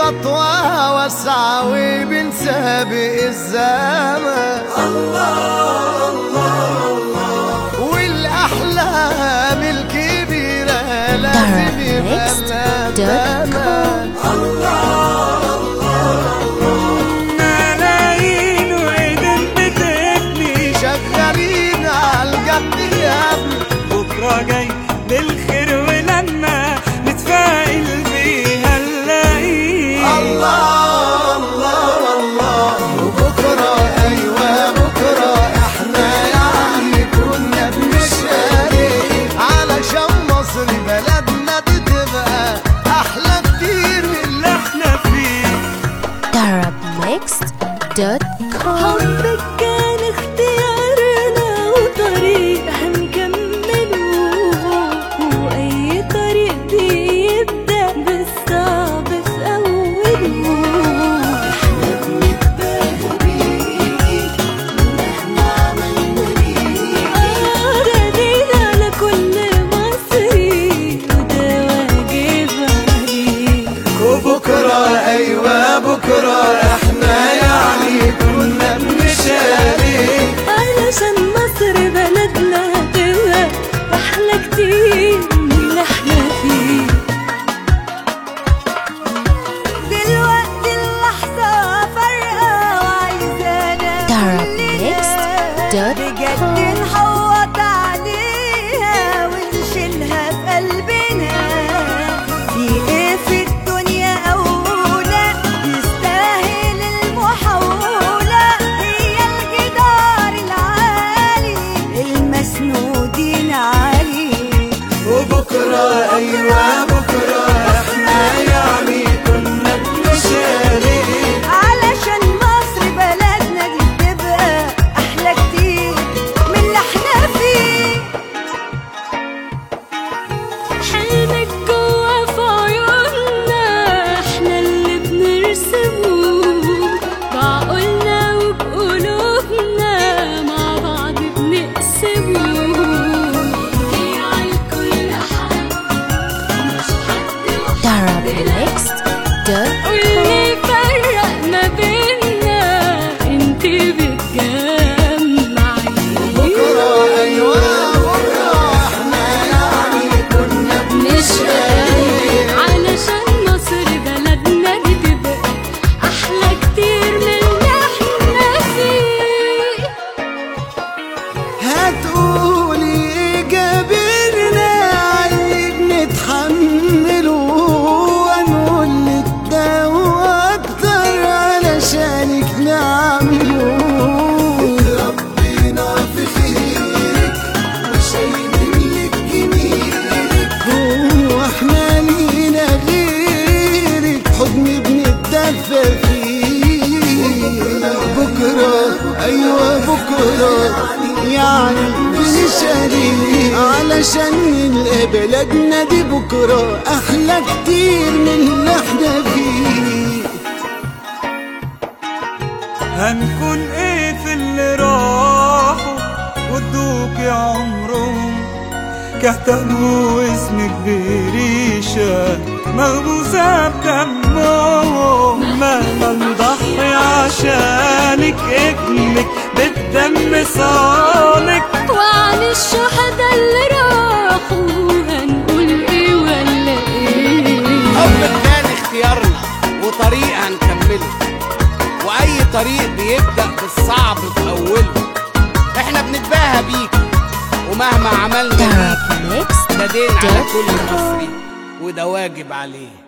خطوة واسعة وبنسابق الزمن الله الله الله والأحلام الكبيرة لازم يبقى لها ثمن ملايين وايدين بتبني شغالين عالجد يا ابني بكرة جاي بالخير ولما نتفائل بيها نلاقيه الله الله الله وبكرة أيوة بكرة إحنا يعني كنا بنشارك علشان مصر بلدنا دي تبقى أحلى كتير من اللي احنا فيه Darabmixed.com حبك كان اختيارنا وطريق هنكمله وأي طريق بيبدأ بالصعب في أوله احنا بنبدأ بيك مهما عملنا بيك راضيين على كل مصري وده واجب عليك وبكرة أيوة بكرة إحنا يعني كنا بنشارك علشان مصر بلدنا هتبقى أحلى كتير من اللي احنا فيه دلوقتي اللحظة فارقة وعايزانا Darabmixed.com بجد نحوط عليها ونشيلها في قلبنا في ايه في الدنيا أولى يستاهل المحاولة هي الجدار العالي المسنودين عليه وبكرة أيوة بكرة إحنا يعني كنا بنشارك علشان مصر بلدنا دي تبقى احلى كتير من اللي احنا فيه حلمك جوا في عيوننا احنا اللي بنرسمه بعقولنا وبقلوبنا مع بعض بنقسمه هي على كل حد مش حد Darabmixed.com واللي فرق ما بيننا انت بتجمعي بكرة أيوة بكرة إحنا يعني كنا نشقى علشان مصر بلدنا دي تبقى احلى كتير من اللي احنا فيه هتقولي إيه جابرنا علي بنتحمله ونقول لك ده وأكتر علشانك نعمله ربنا في خيرك وشايلين لك جميلك هو احنا لينا غيرك حضن بنتدفى فيه بكرة أيوة بكرة يعني بنشاري علشان نلقى بلدنا دي بكرة أحلى كتير من اللي احنا فيه هنكون ايه في اللي راحوا ودوك يا عمرهم كتبوا اسمك بريشة مغموسة بدمهم مهما نضحي عشانك ابنك بالدم صانك وعن الشهداء اللي راحوا هنقول ايه ولا ايه حب كان اختيارنا وطريق هنكمله واي طريق بيبدأ بالصعب في اوله احنا بنتباهى بيك ومهما عملنا ليك Darabmixed.com ده دين على كل مصري وده واجب عليه